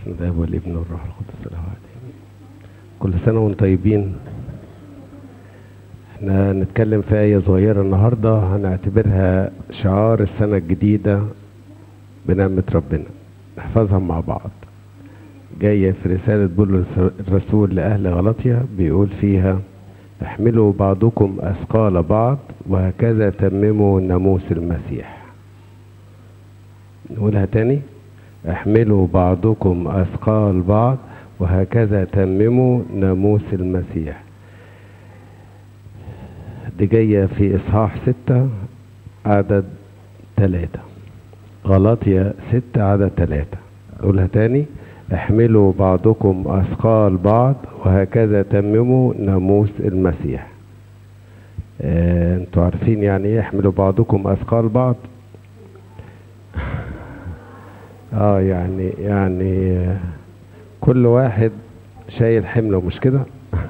بسم الله والابن والروح القدس الاله واحد كل سنه وانتم طيبين احنا هنتكلم في آية صغيرة النهاردة هنعتبرها شعار السنة الجديدة بنعمة ربنا نحفظها مع بعض جاية في رسالة بولس الرسول لأهل غلطية بيقول فيها احملوا بعضكم أثقال بعض وهكذا تمموا ناموس المسيح نقولها تاني احملوا بعضكم أثقال بعض وهكذا تمموا ناموس المسيح دي جاية في إصحاح ستة عدد ثلاثة غلطية ستة عدد ثلاثة أقولها تاني احملوا بعضكم أثقال بعض وهكذا تمموا ناموس المسيح اه انتوا عارفين يعني ايه احملوا بعضكم أثقال بعض اه يعني يعني كل واحد شايل حمله مش كده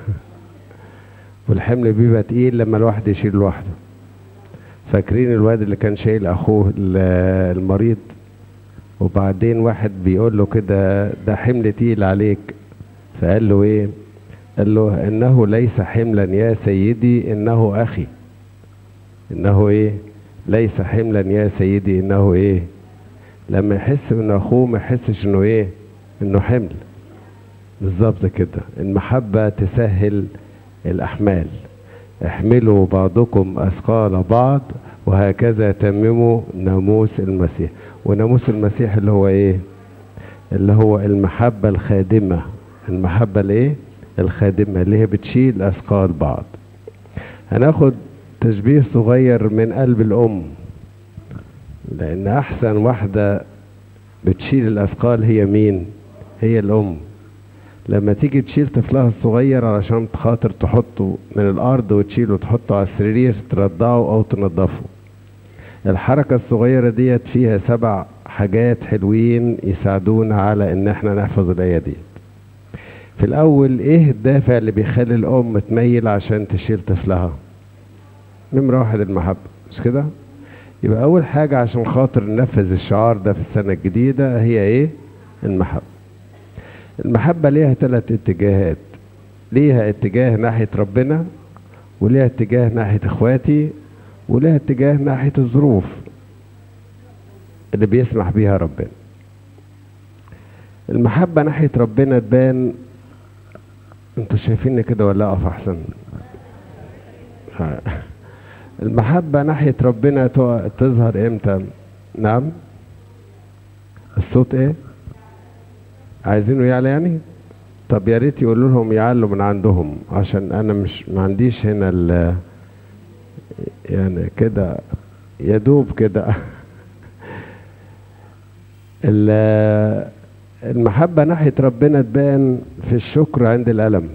والحمل بيبقى تقيل لما الواحد يشيل لوحده فاكرين الواد اللي كان شايل اخوه المريض وبعدين واحد بيقول له كده ده حمل تقيل عليك فقال له ايه قال له انه ليس حملا يا سيدي انه اخي انه ايه ليس حملا يا سيدي انه ايه لما يحس ان اخوه ما يحسش انه ايه انه حمل بالظبط كده المحبة تسهل الأحمال احملوا بعضكم أثقال بعض وهكذا تمموا ناموس المسيح وناموس المسيح اللي هو ايه اللي هو المحبة الخادمة المحبة الايه الخادمة اللي هي بتشيل أثقال بعض هناخد تشبيه صغير من قلب الأم لأن أحسن واحدة بتشيل الأثقال هي مين هي الأم لما تيجي تشيل طفلها الصغير علشان خاطر تحطه من الارض وتشيله وتحطه على السرير ترضعه او تنضفه الحركة الصغيرة ديت فيها سبع حاجات حلوين يساعدونا على ان احنا نحفظ الاية ديت في الاول ايه الدافع اللي بيخلي الام تميل عشان تشيل طفلها نمرة واحد المحبة مش كده يبقى اول حاجة عشان خاطر ننفذ الشعار ده في السنة الجديدة هي ايه المحبة المحبة ليها ثلاث اتجاهات ليها اتجاه ناحية ربنا وليها اتجاه ناحية اخواتي وليها اتجاه ناحية الظروف اللي بيسمح بيها ربنا المحبة ناحية ربنا تبان انتوا شايفيني كده ولا اقف احسن المحبة ناحية ربنا تظهر امتى نعم الصوت ايه عايزينه يعلى يعني طب يا ريت يقولوا لهم يعلوا من عندهم عشان انا مش ما عنديش هنا ال يعني كده يا دوب كده المحبة ناحية ربنا تبان في الشكر عند الألم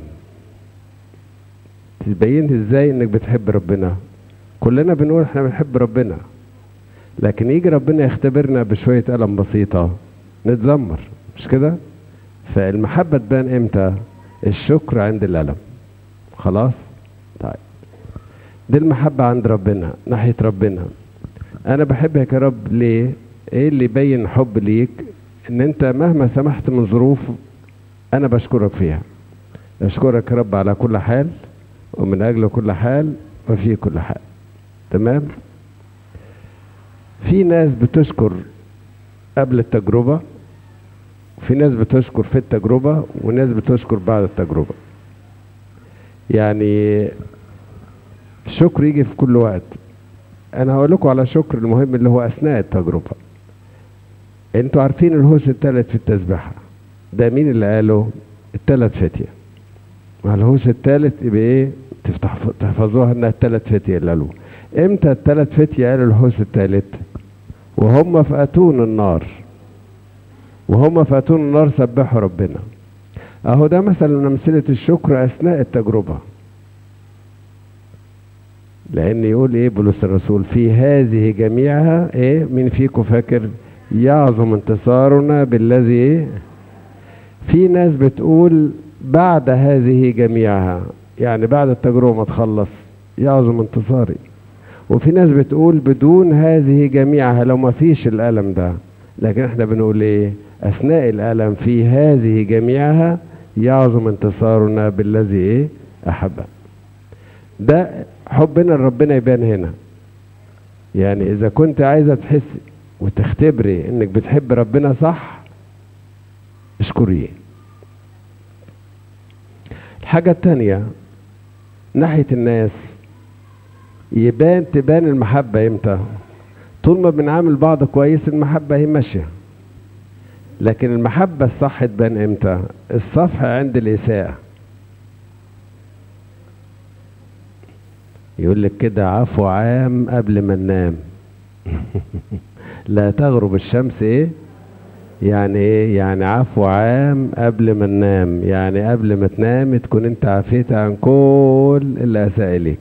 تبين ازاي انك بتحب ربنا كلنا بنقول احنا بنحب ربنا لكن يجي ربنا يختبرنا بشوية ألم بسيطة نتذمر مش كده فالمحبة تبان امتى الشكر عند الألم خلاص طيب دي المحبة عند ربنا ناحية ربنا أنا بحبك يا رب ليه إيه اللي يبين حب ليك إن أنت مهما سمحت من ظروف أنا بشكرك فيها أشكرك يا رب على كل حال ومن أجل كل حال وفي كل حال تمام في ناس بتشكر قبل التجربة في ناس بتشكر في التجربة وناس بتشكر بعد التجربة يعني الشكر يجي في كل وقت انا هقول لكم على شكر المهم اللي هو اثناء التجربة انتوا عارفين الهوس الثالث في التسبيحة ده مين اللي قاله الثلاث فتية مع الهوس الثالث يبقى ايه تفتح تحفظوها انها الثلاث فتية اللي قالوه امتى الثلاث فتية قالوا الهوس الثالث وهم في اتون النار وهم فاتون النار سبحوا ربنا اهو ده مثلا امثله الشكر اثناء التجربه لان يقول ايه بولس الرسول في هذه جميعها ايه مين فيكم فاكر يعظم انتصارنا بالذي ايه في ناس بتقول بعد هذه جميعها يعني بعد التجربه ما تخلص يعظم انتصاري وفي ناس بتقول بدون هذه جميعها لو ما فيش الالم ده لكن احنا بنقول ايه أثناء الألم في هذه جميعها يعظم انتصارنا بالذي إيه أحبه ده حبنا لربنا يبان هنا يعني إذا كنت عايزة تحسي وتختبري إنك بتحب ربنا صح اشكريه الحاجة التانية ناحية الناس يبان تبان المحبة امتى طول ما بنعامل بعض كويس المحبة هي ماشية لكن المحبة الصح تبان امتى الصفح عند الإساءة يقول لك كده عفو عام قبل ما ننام لا تغرب الشمس ايه يعني ايه يعني عفو عام قبل ما ننام يعني قبل ما تنام تكون انت عفيت عن كل اللي اساء اليك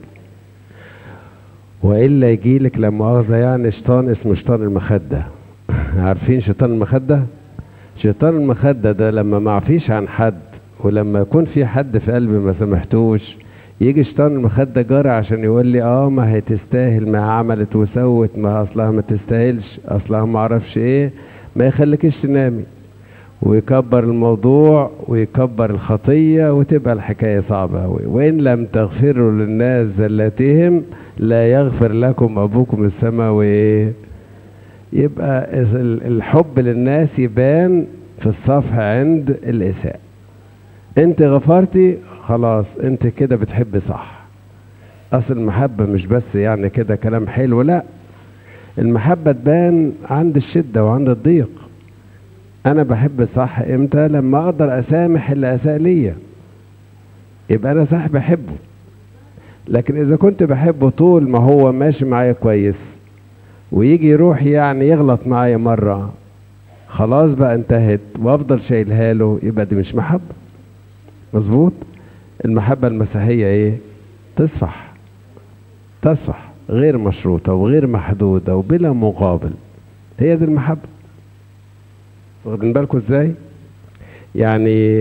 والا يجيلك لما مؤاخذة يعني شيطان اسمه شيطان المخدة عارفين شيطان المخدة شيطان المخدة ده لما معفيش عن حد ولما يكون في حد في قلبي ما سامحتوش يجي شيطان المخدة جاري عشان يقول لي اه ما هي تستاهل ما عملت وسوت ما اصلها ما تستاهلش اصلها ما اعرفش ايه ما يخليكيش تنامي ويكبر الموضوع ويكبر الخطية وتبقى الحكاية صعبة أوي وإن لم تغفروا للناس زلاتهم لا يغفر لكم أبوكم السماوي يبقى الحب للناس يبان في الصفح عند الإساءة انت غفرتي خلاص انت كده بتحب صح اصل المحبة مش بس يعني كده كلام حلو لا المحبة تبان عند الشدة وعند الضيق انا بحب صح امتى لما اقدر اسامح اللي اساء ليا يبقى انا صح بحبه لكن اذا كنت بحبه طول ما هو ماشي معايا كويس ويجي يروح يعني يغلط معايا مرة خلاص بقى انتهت وافضل شايلها له يبقى دي مش محبة مظبوط المحبة المسيحية ايه تصفح تصفح غير مشروطة وغير محدودة وبلا مقابل هي دي المحبة واخدين بالكم ازاي يعني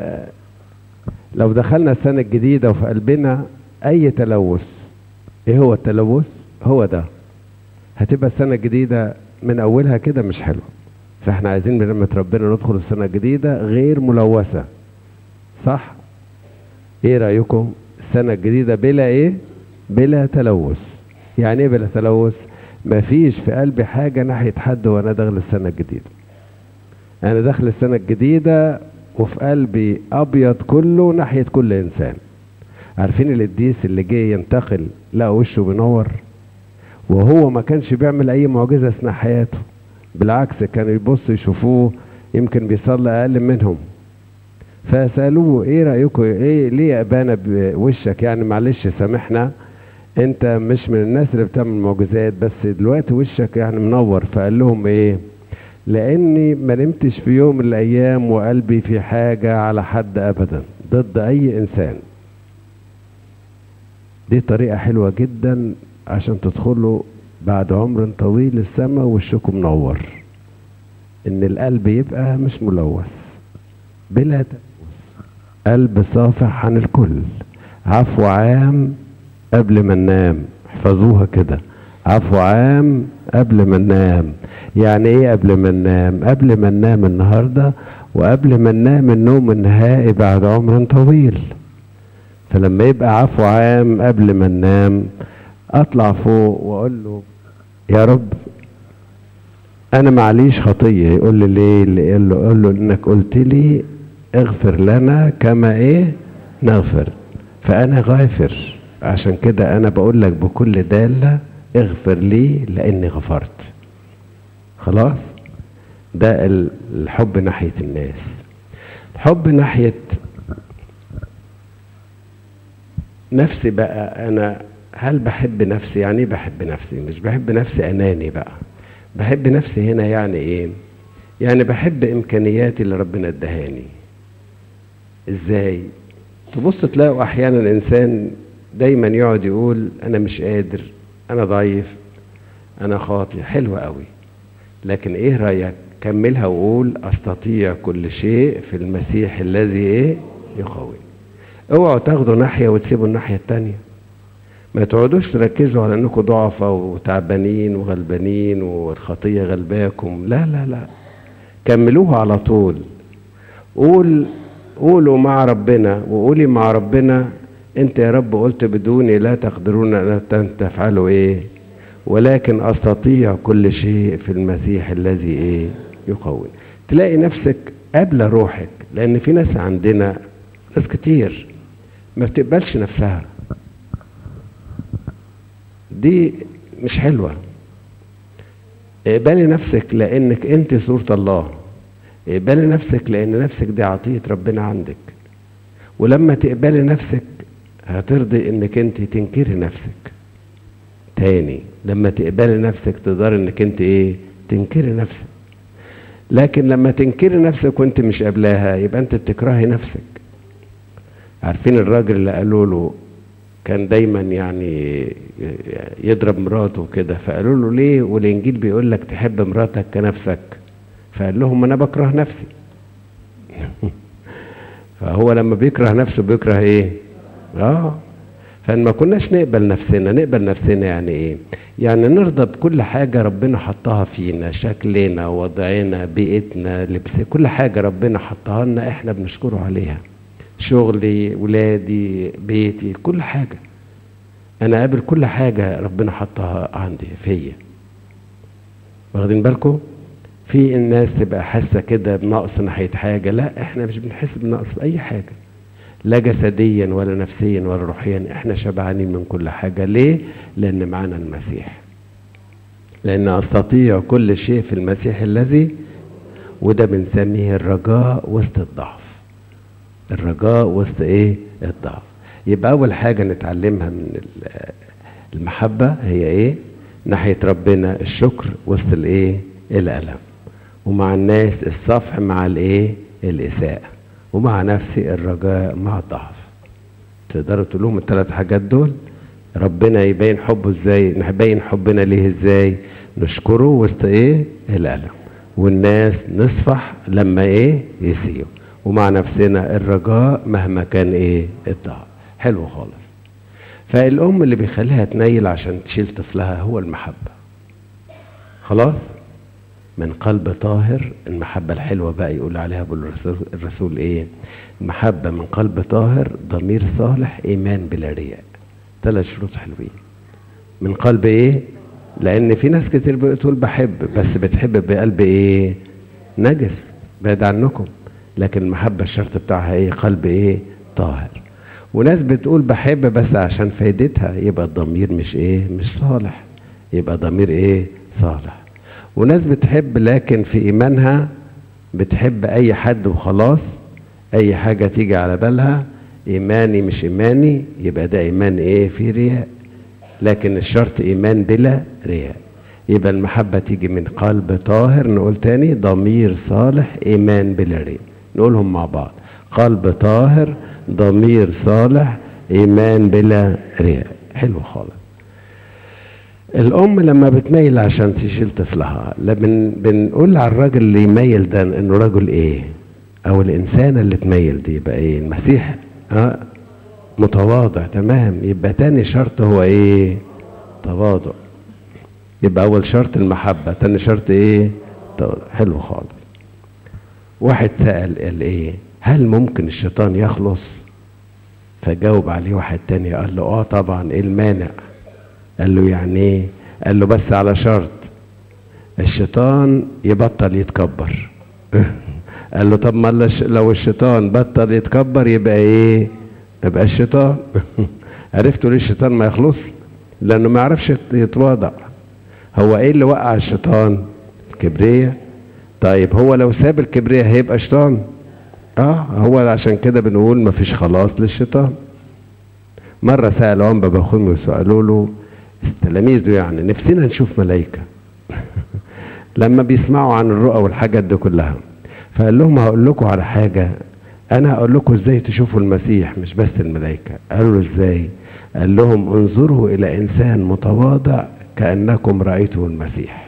لو دخلنا السنة الجديدة وفي قلبنا اي تلوث ايه هو التلوث هو ده هتبقى السنة الجديدة من اولها كده مش حلوة فاحنا عايزين بلمة ربنا ندخل السنة الجديدة غير ملوثة صح ايه رأيكم السنة الجديدة بلا ايه بلا تلوث يعني ايه بلا تلوث مفيش في قلبي حاجة ناحية حد وانا داخل السنة الجديدة انا داخل السنة الجديدة وفي قلبي ابيض كله ناحية كل انسان عارفين القديس اللي جه ينتقل لقى وشه بينور وهو ما كانش بيعمل اي معجزة اثناء حياته بالعكس كانوا يبصوا يشوفوه يمكن بيصلي اقل منهم فسألوه ايه رأيكم ايه ليه يا ابانا بوشك يعني معلش سامحنا انت مش من الناس اللي بتعمل معجزات بس دلوقتي وشك يعني منور فقال لهم ايه لاني ما نمتش في يوم من الايام وقلبي في حاجة على حد ابدا ضد اي انسان دي طريقة حلوة جدا عشان تدخلوا بعد عمر طويل السماء وشكم منور ان القلب يبقى مش ملوث بلا تلوث قلب صافح عن الكل عفو عام قبل ما ننام احفظوها كده عفو عام قبل ما ننام يعني ايه قبل ما ننام قبل ما ننام النهارده وقبل ما ننام النوم النهائي بعد عمر طويل فلما يبقى عفو عام قبل ما ننام اطلع فوق واقول له يا رب انا معليش خطيه يقول لي ليه يقول له قول له انك قلت لي اغفر لنا كما ايه نغفر فانا غافر عشان كده انا بقول لك بكل دالة اغفر لي لاني غفرت خلاص ده الحب ناحية الناس الحب ناحية نفسي بقى انا هل بحب نفسي يعني ايه بحب نفسي مش بحب نفسي اناني بقى بحب نفسي هنا يعني ايه يعني بحب امكانياتي اللي ربنا ادهاني ازاي تبص تلاقوا احيانا انسان دايما يقعد يقول انا مش قادر انا ضعيف انا خاطئ حلو قوي لكن ايه رايك كملها وقول استطيع كل شيء في المسيح الذي ايه يقوي اوعوا تاخدوا ناحيه وتسيبوا الناحيه التانيه ما تقعدوش تركزوا على انكم ضعفة وتعبانين وغلبانين والخطية غلباكم لا لا لا كملوها على طول قول قولوا مع ربنا وقولي مع ربنا انت يا رب قلت بدوني لا تقدرون ان تفعلوا ايه ولكن استطيع كل شيء في المسيح الذي ايه يقوي تلاقي نفسك قبل روحك لان في ناس عندنا ناس كتير ما بتقبلش نفسها دي مش حلوة اقبلي نفسك لانك انت صورة الله اقبلي نفسك لان نفسك دي عطية ربنا عندك ولما تقبلي نفسك هترضي انك انت تنكري نفسك تاني لما تقبلي نفسك تقدري انك انت ايه تنكري نفسك لكن لما تنكري نفسك وانت مش قابلاها يبقى انت بتكرهي نفسك عارفين الراجل اللي قالوا له كان دايما يعني يضرب مراته كده فقالوا له ليه والانجيل بيقول لك تحب مراتك كنفسك فقال لهم انا بكره نفسي فهو لما بيكره نفسه بيكره ايه اه فما كناش نقبل نفسنا نقبل نفسنا يعني ايه يعني نرضى بكل حاجة ربنا حطها فينا شكلنا وضعنا بيئتنا لبس كل حاجة ربنا حطها لنا احنا بنشكره عليها شغلي ولادي بيتي كل حاجة انا قابل كل حاجة ربنا حطها عندي فيا واخدين بالكم في الناس تبقى حاسة كده بنقص ناحية حاجة لا احنا مش بنحس بنقص بأي حاجة لا جسديا ولا نفسيا ولا روحيا احنا شبعانين من كل حاجة ليه لان معانا المسيح لان استطيع كل شيء في المسيح الذي وده بنسميه الرجاء وسط الضعف الرجاء وسط ايه الضعف يبقى اول حاجة نتعلمها من المحبة هي ايه ناحية ربنا الشكر وسط الايه الالم ومع الناس الصفح مع الايه الاساءة ومع نفسي الرجاء مع الضعف تقدروا تقول لهم الثلاث حاجات دول ربنا يبين حبه ازاي نبين حبنا ليه ازاي نشكره وسط ايه الالم والناس نصفح لما ايه يسيئوا ومع نفسنا الرجاء مهما كان ايه الضعف حلو خالص فالام اللي بيخليها تنيل عشان تشيل طفلها هو المحبه خلاص من قلب طاهر المحبة الحلوة بقى يقول عليها الرسول, الرسول ايه المحبة من قلب طاهر ضمير صالح ايمان بلا رياء ثلاث شروط حلوين من قلب ايه لان في ناس كتير بتقول بحب بس بتحب بقلب ايه نجس بعد عنكم لكن المحبة الشرط بتاعها ايه قلب ايه طاهر وناس بتقول بحب بس عشان فايدتها يبقى الضمير مش ايه مش صالح يبقى ضمير ايه صالح وناس بتحب لكن في ايمانها بتحب اي حد وخلاص اي حاجة تيجي على بالها ايماني مش ايماني يبقى ده ايمان ايه في رياء لكن الشرط ايمان بلا رياء يبقى المحبة تيجي من قلب طاهر نقول تاني ضمير صالح ايمان بلا رياء نقولهم مع بعض قلب طاهر ضمير صالح ايمان بلا رياء حلو خالص الام لما بتميل عشان تشيل طفلها بن بنقول على الراجل اللي يميل ده انه رجل ايه او الانسان اللي تميل دي يبقى ايه المسيح اه متواضع تمام يبقى تاني شرط هو ايه تواضع يبقى اول شرط المحبة تاني شرط ايه تواضع. حلو خالص واحد سأل قال ايه هل ممكن الشيطان يخلص فجاوب عليه واحد تاني قال له اه طبعا ايه المانع قال له يعني ايه قال له بس على شرط الشيطان يبطل يتكبر قال له طب ما لو الشيطان بطل يتكبر يبقى ايه يبقى الشيطان عرفتوا ليه الشيطان ما يخلص لانه ما يعرفش يتواضع هو ايه اللي وقع الشيطان الكبرية طيب هو لو ساب الكبرية هيبقى شيطان اه هو عشان كده بنقول ما فيش خلاص للشيطان مرة سألوا عن بابا خميس وقالوا له تلاميذه يعني نفسنا نشوف ملائكة لما بيسمعوا عن الرؤى والحاجات دي كلها فقال لهم هقول لكم على حاجة انا هقول لكم ازاي تشوفوا المسيح مش بس الملائكة قالوا له ازاي قال لهم انظروا الى انسان متواضع كأنكم رأيتم المسيح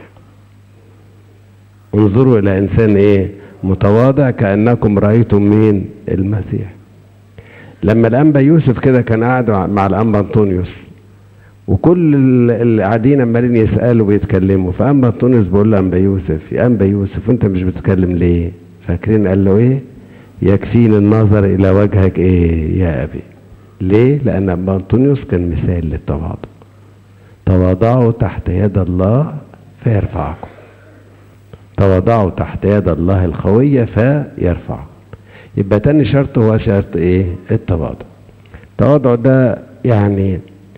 انظروا الى انسان ايه متواضع كأنكم رأيتم مين المسيح لما الانبا يوسف كده كان قاعد مع الانبا انطونيوس وكل ال- اللي قاعدين عمالين يسالوا ويتكلموا فاما تونس بيقول له انبا يوسف يا انبا يوسف وانت مش بتتكلم ليه فاكرين قال له ايه يكفيني النظر الى وجهك ايه يا ابي ليه لان ابا انطونيوس كان مثال للتواضع تواضعوا تحت يد الله فيرفعكم تواضعوا تحت يد الله القوية فيرفعكم يبقى تاني شرط هو شرط ايه التواضع التواضع ده يعني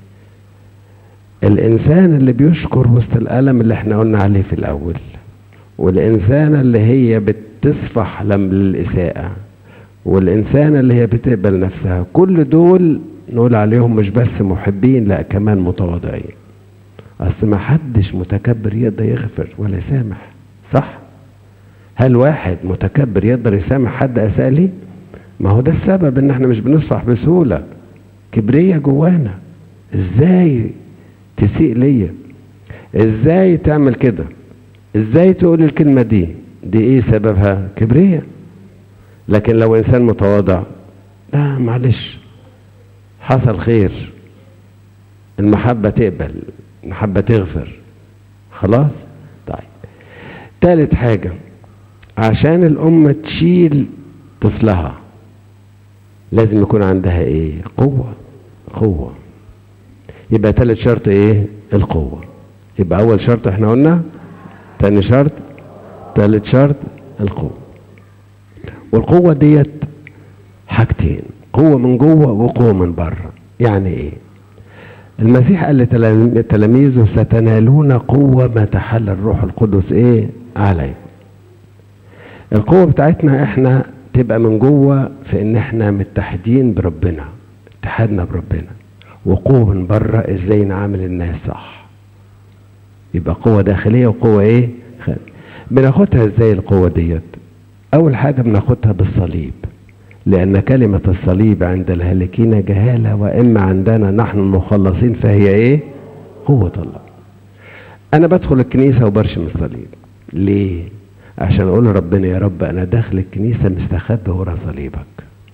الانسان اللي بيشكر وسط الالم اللي احنا قلنا عليه في الاول والانسانه اللي هي بتصفح لم للاساءه والانسانه اللي هي بتقبل نفسها كل دول نقول عليهم مش بس محبين لا كمان متواضعين اصل ما حدش متكبر يقدر يغفر ولا يسامح صح هل واحد متكبر يقدر يسامح حد اساء ليه ما هو ده السبب ان احنا مش بنصفح بسهوله كبرية جوانا ازاي تسيء ليا ازاي تعمل كده ازاي تقول الكلمة دي دي ايه سببها كبرية لكن لو انسان متواضع لا معلش حصل خير المحبة تقبل المحبة تغفر خلاص طيب تالت حاجة عشان الأم تشيل طفلها لازم يكون عندها ايه قوة قوة يبقى تالت شرط ايه القوة يبقى اول شرط احنا قلنا تاني شرط تالت شرط القوة والقوة ديت حاجتين قوة من جوه وقوة من بره يعني ايه المسيح قال لتلاميذه ستنالون قوة ما تحل الروح القدس ايه عليكم القوة بتاعتنا احنا تبقى من جوه في ان احنا متحدين بربنا اتحادنا بربنا وقوة من بره ازاي نعامل الناس صح يبقى قوة داخلية وقوة ايه خارجية بناخدها ازاي القوة ديت اول حاجة بناخدها بالصليب لان كلمة الصليب عند الهالكين جهالة واما عندنا نحن المخلصين فهي ايه قوة الله انا بدخل الكنيسة وبرشم الصليب ليه عشان اقول لربنا يا رب انا داخل الكنيسة مستخبي ورا صليبك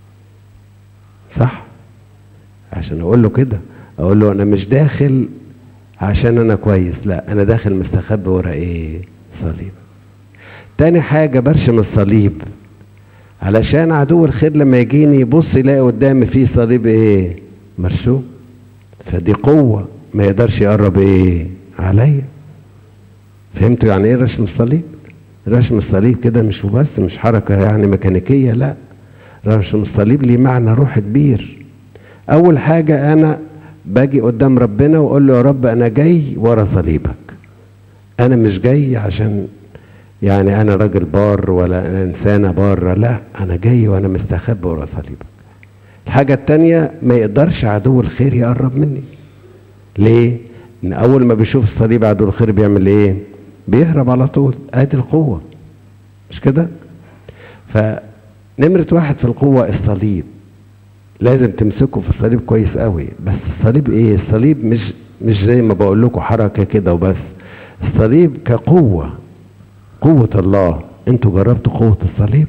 صح عشان اقول له كده اقول له انا مش داخل عشان انا كويس لا انا داخل مستخبي ورا ايه صليب تاني حاجة برشم الصليب علشان عدو الخير لما يجيني يبص يلاقي قدامي فيه صليب ايه مرسوم فدي قوة ما يقدرش يقرب ايه عليا فهمتوا يعني ايه رسم الصليب رسم الصليب كده مش بس مش حركة يعني ميكانيكية لا رسم الصليب ليه معنى روحي كبير اول حاجة انا باجي قدام ربنا واقول له يا رب انا جاي ورا صليبك انا مش جاي عشان يعني انا راجل بار ولا أنا انسانة بارة لا انا جاي وانا مستخبي ورا صليبك الحاجة التانية ما يقدرش عدو الخير يقرب مني ليه ان اول ما بيشوف الصليب عدو الخير بيعمل ايه بيهرب على طول ادي القوة مش كده فنمرة واحد في القوة الصليب لازم تمسكوا في الصليب كويس قوي بس الصليب ايه الصليب مش مش زي ما بقول لكم حركة كده وبس الصليب كقوة قوة الله انتوا جربتوا قوة الصليب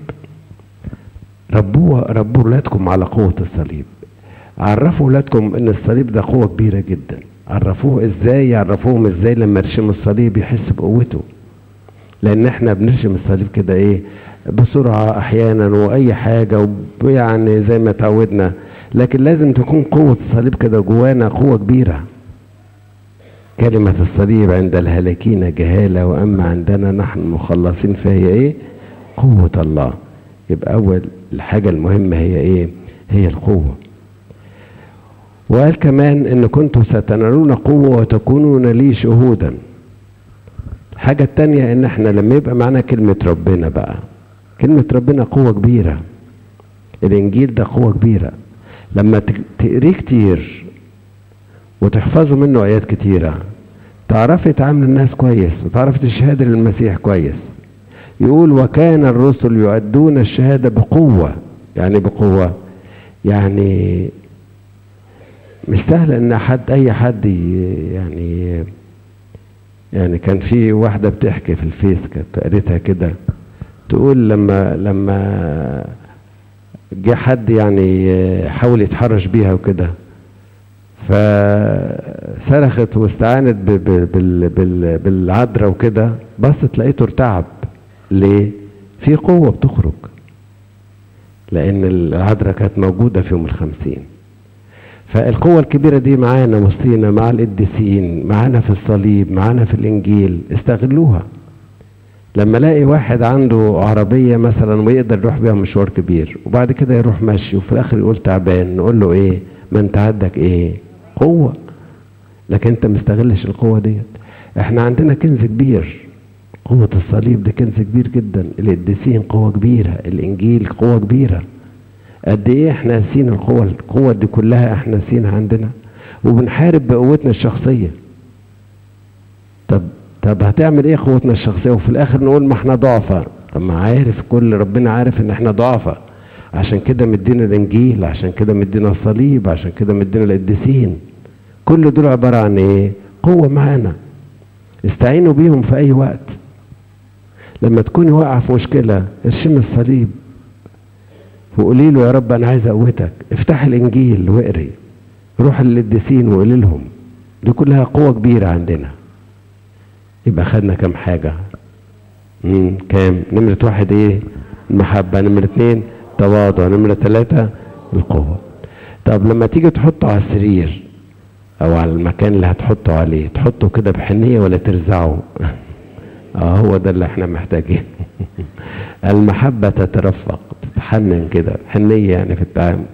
ربوها ربوا ولادكم على قوة الصليب عرفوا ولادكم ان الصليب ده قوة كبيرة جدا عرفوه ازاي يعرفوهم ازاي لما يرشموا الصليب يحس بقوته لان احنا بنرشم الصليب كده ايه بسرعة احيانا واي حاجة ويعني زي ما اتعودنا لكن لازم تكون قوة الصليب كده جوانا قوة كبيرة كلمة الصليب عند الهالكين جهالة واما عندنا نحن مخلصين فهي ايه قوة الله يبقى اول الحاجة المهمة هي ايه هي القوة وقال كمان ان كنتم ستنالون قوة وتكونون لي شهودا الحاجة التانية ان احنا لما يبقى معانا كلمة ربنا بقى كلمة ربنا قوة كبيرة الانجيل ده قوة كبيرة لما تقريه كتير وتحفظوا منه ايات كتيرة تعرفي تعامل الناس كويس وتعرفي تشهد للمسيح كويس يقول وكان الرسل يؤدون الشهادة بقوة يعني بقوة يعني مش سهل ان حد اي حد يعني يعني كان في واحده بتحكي في الفيس كانت قريتها كده تقول لما لما جه حد يعني حاول يتحرش بيها وكده فصرخت واستعانت ب- ب- بال- بال- بالعذراء وكده بصت لقيته ارتعب ليه في قوة بتخرج لأن العذراء كانت موجودة في يوم الخمسين فالقوة الكبيرة دي معانا وسطينا مع القديسين معانا في الصليب معانا في الإنجيل استغلوها لما الاقي واحد عنده عربية مثلا ويقدر يروح بيها مشوار كبير وبعد كده يروح مشي وفي الآخر يقول تعبان نقول له إيه ما أنت عندك إيه قوة لكن أنت مستغلش القوة ديت إحنا عندنا كنز كبير قوة الصليب ده كنز كبير جدا القديسين قوة كبيرة الإنجيل قوة كبيرة قد ايه احنا ناسين القوة القوة دي كلها احنا ناسينها عندنا وبنحارب بقوتنا الشخصية طب طب هتعمل ايه قوتنا الشخصية وفي الاخر نقول ما احنا ضعفاء طب ما عارف كل ربنا عارف ان احنا ضعفاء عشان كده مدينا الانجيل عشان كده مدينا الصليب عشان كده مدينا القديسين كل دول عبارة عن ايه قوة معانا استعينوا بيهم في اي وقت لما تكوني واقعة في مشكلة ارشم الصليب وقولي له يا رب انا عايز اقوتك افتح الانجيل واقري روح للقديسين وقولي لهم دي كلها قوة كبيرة عندنا يبقى خدنا كام حاجة مم. كام نمرة واحد ايه المحبة نمرة اتنين تواضع نمرة ثلاثة القوة طب لما تيجي تحطه على السرير او على المكان اللي هتحطه عليه تحطه كده بحنية ولا ترزعه اه هو ده اللي احنا محتاجين المحبة تترفق تتحنن كده حنية يعني في التعامل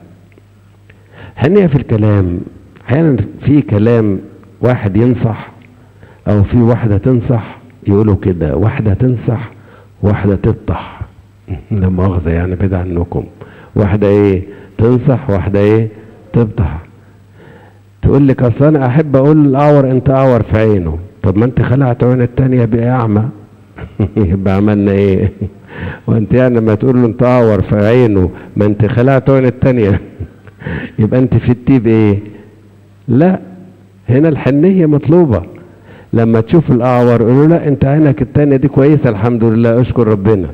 حنية في الكلام احيانا في كلام واحد ينصح او في واحدة تنصح يقولوا كده واحدة تنصح واحدة تفتح لا مؤاخذة يعني بعيد عنكم واحدة ايه تنصح واحدة ايه تفتح تقول لك اصل انا احب اقول الاعور انت اعور في عينه طب ما انت خلعت عين التانية بقى اعمى يبقى عملنا ايه وانت يعني لما تقول له انت اعور في عينه ما انت خلعت عين التانية يبقى انت في التيب ايه لا هنا الحنية مطلوبة لما تشوف الاعور قولوا لا انت عينك التانية دي كويسة الحمد لله اشكر ربنا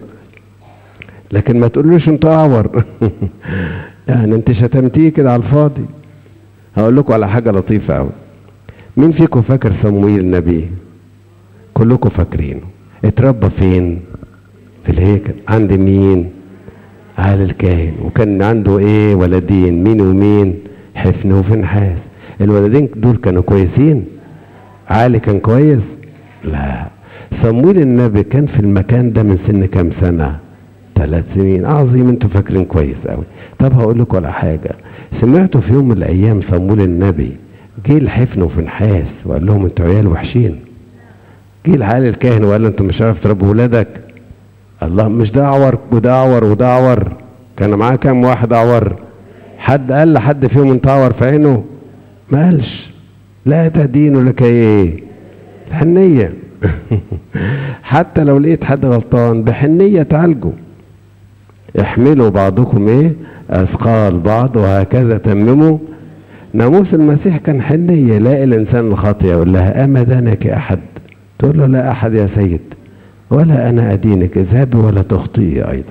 لكن ما تقولوش انت اعور يعني انت شتمتيه كده على الفاضي هقول لكم على حاجة لطيفة قوي مين فيكم فاكر صمويل النبي كلكم فاكرينه اتربى فين في الهيكل عند مين على الكاهن وكان عنده ايه ولدين مين ومين حفن وفنحاس الولدين دول كانوا كويسين علي كان كويس لا صمويل النبي كان في المكان ده من سن كام سنة ثلاث سنين عظيم انتوا فاكرين كويس قوي طب هقول لكم على حاجة سمعتوا في يوم من الايام صمويل النبي جه الحفن وفنحاس وقال لهم انتوا عيال وحشين جه العالي الكاهن وقال له انتوا مش عارف تربوا ولادك الله مش ده اعور وده اعور وده اعور كان معاه كام واحد اعور حد قال لحد فيهم انت اعور في عينه ما قالش لا تدين لك ايه الحنية حتى لو لقيت حد غلطان بحنية تعالجه احملوا بعضكم ايه اثقال بعض وهكذا تمموا ناموس المسيح كان حنية لاقي الانسان الخاطئ يقول لها اما دانك احد تقول له لا احد يا سيد ولا انا ادينك اذهبي ولا تخطئي ايضا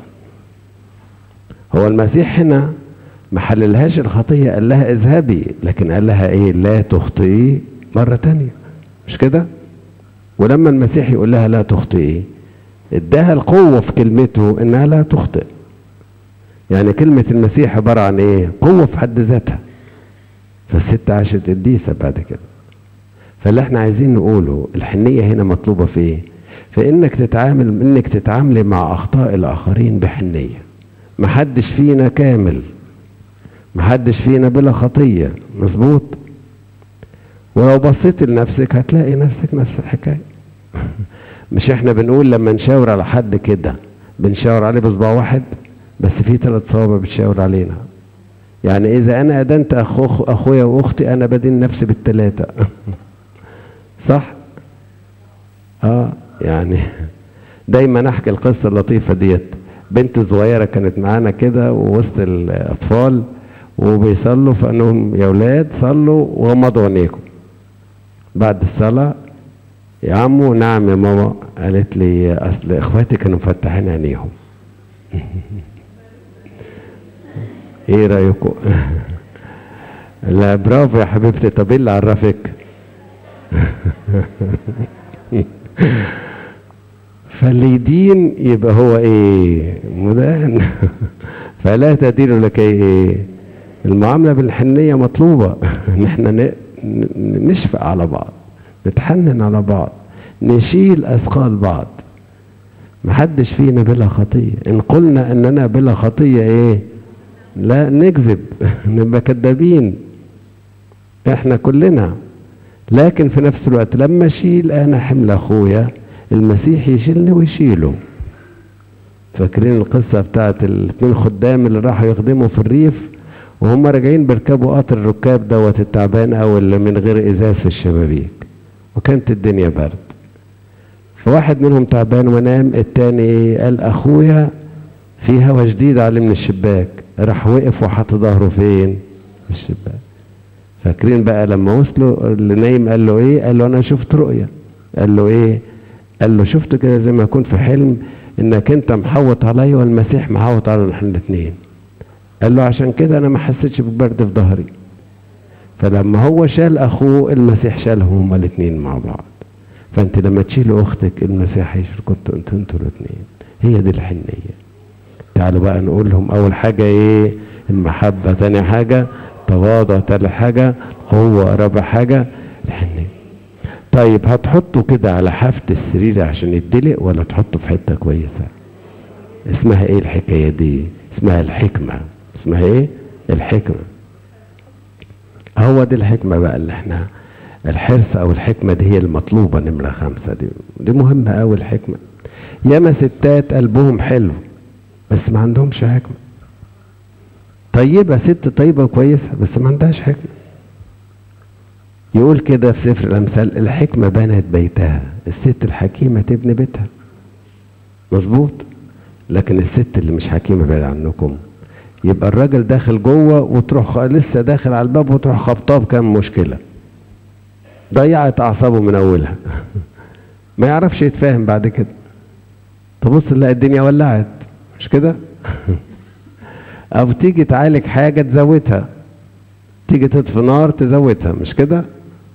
هو المسيح هنا ما حللهاش الخطيه قال لها اذهبي لكن قال لها ايه لا تخطئي مره تانية مش كده ولما المسيح يقول لها لا تخطئي اداها القوه في كلمته انها لا تخطئ يعني كلمه المسيح عباره عن ايه قوه في حد ذاتها فالست عاشت قديسه بعد كده فاللي احنا عايزين نقوله الحنيه هنا مطلوبه في ايه في انك تتعامل انك تتعاملي مع اخطاء الاخرين بحنيه محدش فينا كامل محدش فينا بلا خطيه مظبوط ولو بصيت لنفسك هتلاقي نفسك نفس الحكايه مش احنا بنقول لما نشاور على حد كده بنشاور عليه بصباع واحد بس في ثلاث صوابع بتشاور علينا يعني اذا انا ادنت أخو اخويا واختي انا بدين نفسي بالثلاثه صح اه يعني دايما احكي القصه اللطيفه ديت بنت صغيره كانت معانا كده ووسط الاطفال وبيصلوا فانهم يا اولاد صلوا وغمضوا عينيكم بعد الصلاه يا عمو نعم يا ماما قالت لي اصل اخواتي كانوا مفتحين عينيهم ايه رايكم لا برافو يا حبيبتي طب ايه اللي عرفك فاللي يدين يبقى هو ايه مدان فلا تدين لك ايه المعاملة بالحنية مطلوبة ان احنا نشفق على بعض نتحنن على بعض نشيل اثقال بعض محدش فينا بلا خطية ان قلنا اننا بلا خطية ايه لا نكذب نبقى كذابين احنا كلنا لكن في نفس الوقت لما اشيل انا حمل اخويا المسيح يشيلني ويشيله فاكرين القصة بتاعت الاثنين خدام اللي راحوا يخدموا في الريف وهم راجعين بيركبوا قطر الركاب دوت التعبان او اللي من غير ازاز في الشبابيك وكانت الدنيا برد فواحد منهم تعبان ونام التاني قال اخويا في هوا شديد عليه من الشباك راح وقف وحط ظهره فين في الشباك فاكرين بقى لما وصلوا اللي نايم قال له ايه قال له انا شفت رؤية قال له ايه قال له شفت كده زي ما يكون في حلم انك انت محوط عليا والمسيح محوط علينا احنا الاثنين قال له عشان كده انا ما حسيتش بالبرد في ظهري فلما هو شال اخوه المسيح شالهم هما الاثنين مع بعض فانت لما تشيل اختك المسيح هيشيلكم انتوا انتوا الاثنين هي دي الحنيه تعالوا بقى نقول لهم اول حاجه ايه المحبه ثاني حاجه تواضع ثالث حاجه قوه رابع حاجه الحنيه طيب هتحطه كده على حافة السرير عشان يدلق ولا تحطه في حتة كويسة اسمها ايه الحكاية دي اسمها الحكمة اسمها ايه الحكمة هو دي الحكمة بقى اللي احنا الحرص او الحكمة دي هي المطلوبة نمرة خمسة دي دي مهمة اوي الحكمة ياما ستات قلبهم حلو بس ما عندهمش حكمة طيبة ست طيبة كويسة بس ما عندهاش حكمة يقول كده في سفر الامثال الحكمة بنت بيتها الست الحكيمة تبني بيتها مظبوط لكن الست اللي مش حكيمة بعيد عنكم يبقى الراجل داخل جوه وتروح لسه داخل على الباب وتروح خبطاه بكام مشكلة ضيعت اعصابه من اولها ما يعرفش يتفاهم بعد كده تبص تلاقي الدنيا ولعت مش كده او تيجي تعالج حاجة تزودها تيجي تطفي نار تزودها مش كده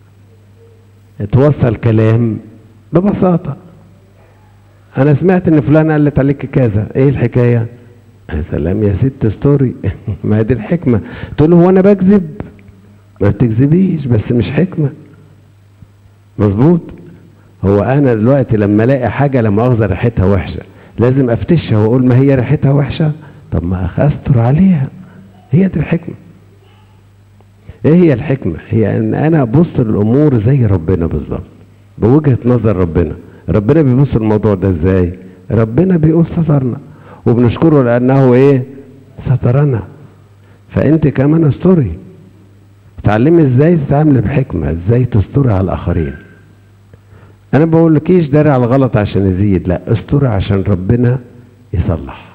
توصل كلام ببساطة انا سمعت ان فلان قالت عليك كذا ايه الحكاية يا سلام يا ست ستوري ما دي الحكمة تقول له هو انا بكذب ما بتكذبيش بس مش حكمة مظبوط هو انا دلوقتي لما الاقي حاجة لما اخذ ريحتها وحشة لازم افتشها واقول ما هي ريحتها وحشة طب ما استر عليها هي دي الحكمة ايه هي الحكمة هي ان انا ابص للامور زي ربنا بالظبط بوجهة نظر ربنا ربنا بيبص الموضوع ده ازاي ربنا بيقول سترنا وبنشكره لانه ايه سترنا فانت كمان استري تعلمي ازاي تتعاملي بحكمة ازاي تستري على الاخرين انا بقول لكيش داري على الغلط عشان يزيد لا استري عشان ربنا يصلح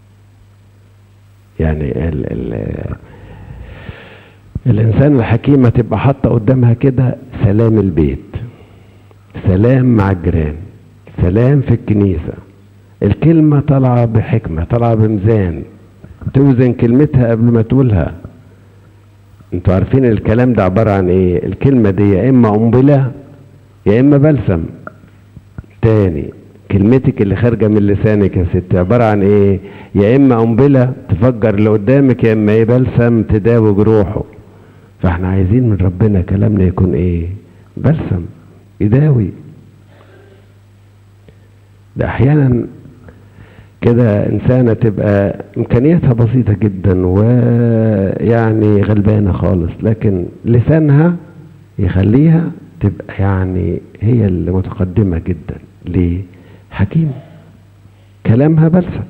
يعني ال ال الانسان الحكيمه تبقى حاطه قدامها كده سلام البيت سلام مع الجيران سلام في الكنيسه الكلمه طالعه بحكمه طالعه بميزان توزن كلمتها قبل ما تقولها انتوا عارفين الكلام ده عباره عن ايه الكلمه دي يا اما قنبله يا اما بلسم تاني كلمتك اللي خارجه من لسانك يا ست عباره عن ايه يا اما قنبله تفجر اللي قدامك يا اما ايه بلسم تداوي جروحه فاحنا عايزين من ربنا كلامنا يكون ايه بلسم يداوي ده احيانا كده انسانة تبقى امكانياتها بسيطة جدا ويعني غلبانة خالص لكن لسانها يخليها تبقى يعني هي اللي متقدمة جدا ليه حكيم كلامها بلسم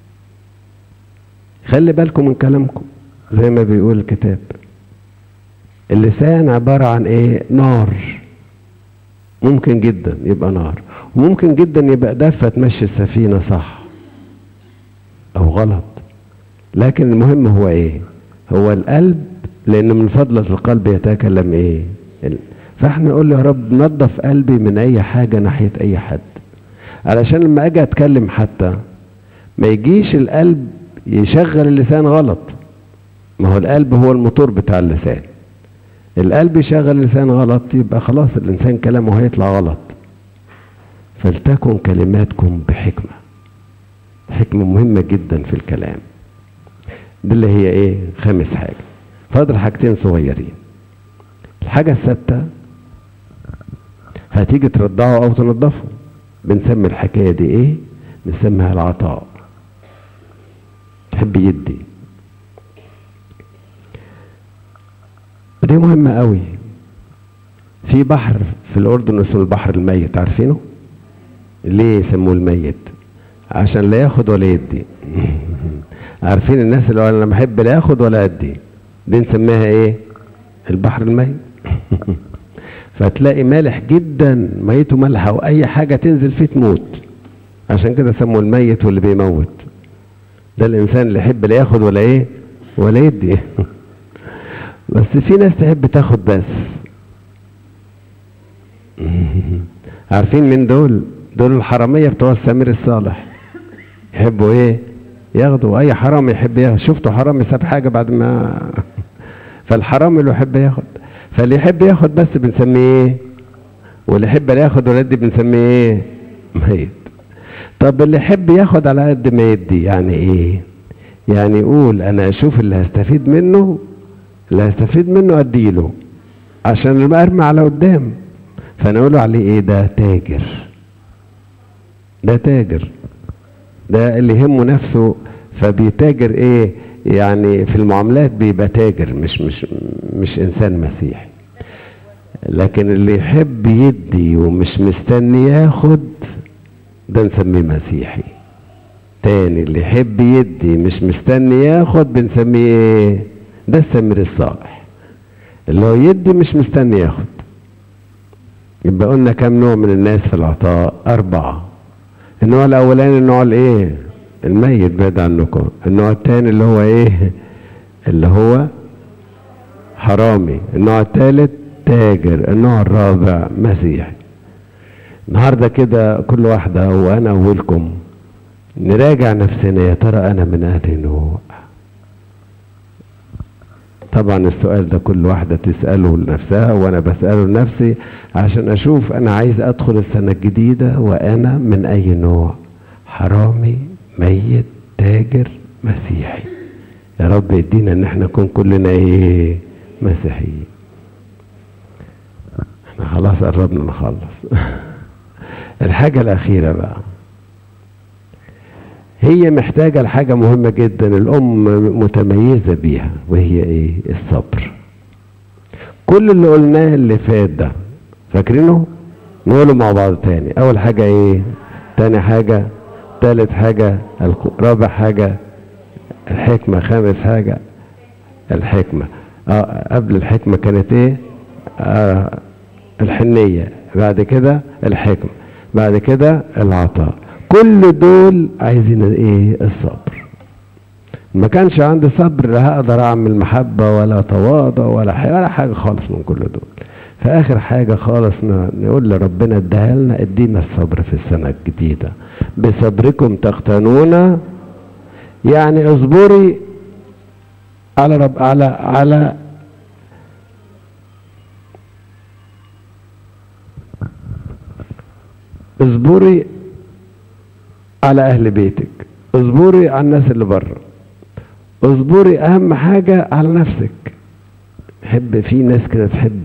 خلي بالكم من كلامكم زي ما بيقول الكتاب اللسان عبارة عن ايه نار ممكن جدا يبقى نار وممكن جدا يبقى دفة تمشي السفينة صح او غلط لكن المهم هو ايه هو القلب لان من فضلة القلب يتكلم ايه فاحنا نقول يا رب نظف قلبي من اي حاجة ناحية اي حد علشان لما اجي اتكلم حتى ما يجيش القلب يشغل اللسان غلط ما هو القلب هو الموتور بتاع اللسان القلب يشغل اللسان غلط يبقى خلاص الانسان كلامه هيطلع غلط فلتكن كلماتكم بحكمة حكمة مهمة جدا في الكلام دي اللي هي ايه خامس حاجة فاضل حاجتين صغيرين الحاجة السادسة هتيجي ترضعه او تنضفه بنسمي الحكاية دي ايه بنسميها العطاء تحب يدي دي مهمة قوي في بحر في الأردن اسمه البحر الميت عارفينه؟ ليه يسموه الميت؟ عشان لا ياخد ولا يدي عارفين الناس اللي انا بحب لا ياخد ولا ادي دي نسميها ايه؟ البحر الميت فتلاقي مالح جدا ميته مالحه واي حاجه تنزل فيه تموت عشان كده سموه الميت واللي بيموت ده الانسان اللي يحب لا ياخد ولا ايه؟ ولا يدي بس في ناس تحب تاخد بس عارفين مين دول دول الحراميه بتوع السمير الصالح يحبوا ايه ياخدوا اي حرام يحب ياخد شفتوا حرامي ساب حاجه بعد ما فالحرامي اللي يحب ياخد فاللي يحب ياخد بس بنسميه ايه واللي يحب لا ياخد ولا يدي بنسميه ايه ميت طب اللي يحب ياخد على قد ما يدي يعني ايه يعني يقول انا اشوف اللي هستفيد منه اللي هستفيد منه اديله عشان لما ارمي على قدام فنقول عليه ايه ده تاجر ده تاجر ده اللي يهمه نفسه فبيتاجر ايه يعني في المعاملات بيبقى تاجر مش مش مش انسان مسيحي لكن اللي يحب يدي ومش مستني ياخد ده نسميه مسيحي تاني اللي يحب يدي مش مستني ياخد بنسميه ايه ده السمير الصالح اللي هو يدي مش مستني ياخد يبقى قلنا كم نوع من الناس في العطاء أربعة النوع الأولاني النوع الإيه؟ الميت بعد عنكم النوع الثاني اللي هو إيه؟ اللي هو حرامي النوع الثالث تاجر النوع الرابع مسيحي النهارده كده كل واحدة وأنا أولكم نراجع نفسنا يا ترى أنا من أهل نوع طبعا السؤال ده كل واحدة تسأله لنفسها وانا بسأله لنفسي عشان اشوف انا عايز ادخل السنة الجديدة وانا من اي نوع حرامي ميت تاجر مسيحي يا رب يدينا ان احنا نكون كلنا ايه مسيحيين احنا خلاص قربنا نخلص الحاجة الاخيرة بقى هي محتاجة لحاجة مهمة جدا الأم متميزة بيها وهي إيه؟ الصبر. كل اللي قلناه اللي فات ده فاكرينه؟ نقوله مع بعض تاني، أول حاجة إيه؟ تاني حاجة، تالت حاجة، رابع حاجة الحكمة، خامس حاجة الحكمة. آه قبل الحكمة كانت إيه؟ آه الحنية، بعد كده الحكمة، بعد كده العطاء. كل دول عايزين ايه الصبر ما كانش عندي صبر لا هقدر اعمل محبة ولا تواضع ولا حاجة ولا حاجة خالص من كل دول فاخر حاجة خالص نقول لربنا اديها لنا ادينا الصبر في السنة الجديدة بصبركم تختنون يعني اصبري على رب على على اصبري على اهل بيتك اصبري على الناس اللي بره اصبري اهم حاجة على نفسك حب في ناس كده تحب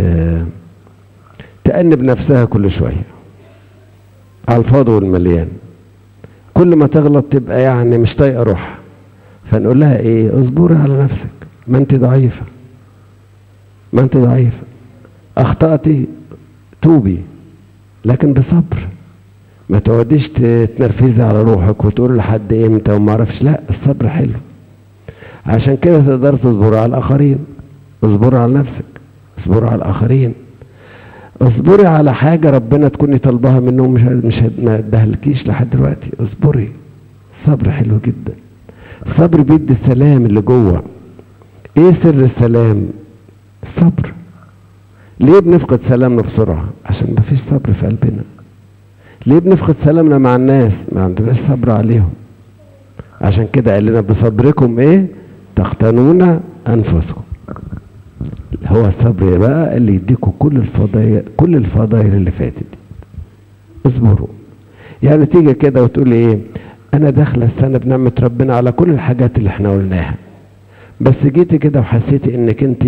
تأنب نفسها كل شوية على الفاضي والمليان كل ما تغلط تبقى يعني مش طايقة روحها فنقول لها ايه اصبري على نفسك ما انت ضعيفة ما انت ضعيفة اخطأتي توبي لكن بصبر ما تقعديش تنرفزي على روحك وتقول لحد امتى وما اعرفش لا الصبر حلو عشان كده تقدر تصبر على الاخرين اصبري على نفسك اصبري على الاخرين اصبري على حاجة ربنا تكوني طالباها منه مش مش ما ادهلكيش لحد دلوقتي اصبري الصبر حلو جدا الصبر بيدي السلام اللي جوه ايه سر السلام الصبر ليه بنفقد سلامنا بسرعة عشان مفيش صبر في قلبنا ليه بنفقد سلامنا مع الناس ما عندناش صبر عليهم عشان كده قال لنا بصبركم ايه تختنون انفسكم هو الصبر بقى اللي يديكوا كل الفضائل كل الفضائل اللي فاتت دي اصبروا يعني تيجي كده وتقول ايه انا داخله السنه بنعمه ربنا على كل الحاجات اللي احنا قلناها بس جيتي كده وحسيتي انك انت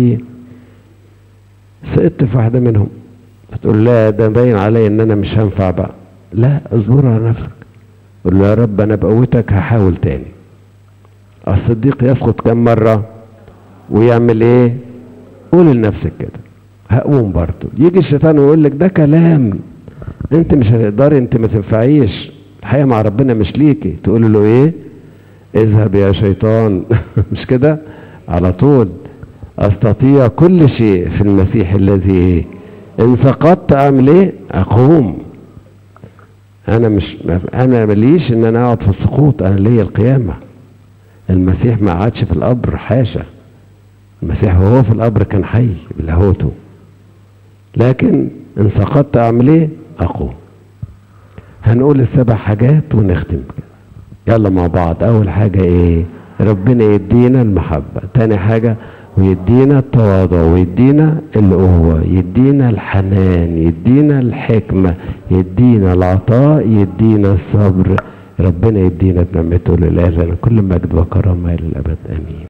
سقطت في واحده منهم فتقول لا ده باين عليا ان انا مش هنفع بقى لا اصبر على نفسك قول له يا رب انا بقوتك هحاول تاني الصديق يسقط كم مره ويعمل ايه قول لنفسك كده هقوم برضه يجي الشيطان ويقول لك ده كلام انت مش هتقدري انت ما تنفعيش الحقيقه مع ربنا مش ليكي تقول له ايه اذهب يا شيطان مش كده على طول استطيع كل شيء في المسيح الذي ايه ان سقطت اعمل ايه اقوم انا مش انا ماليش ان انا اقعد في السقوط انا ليا القيامه المسيح ما قعدش في القبر حاشا المسيح وهو في القبر كان حي بلاهوته لكن ان سقطت اعمل ايه اقوم هنقول السبع حاجات ونختم كده يلا مع بعض اول حاجة ايه ربنا يدينا المحبة تاني حاجة ويدينا التواضع ويدينا القوة يدينا الحنان يدينا الحكمة يدينا العطاء يدينا الصبر ربنا يدينا بنعمته لله لنا كل مجد وكرامة الى الابد امين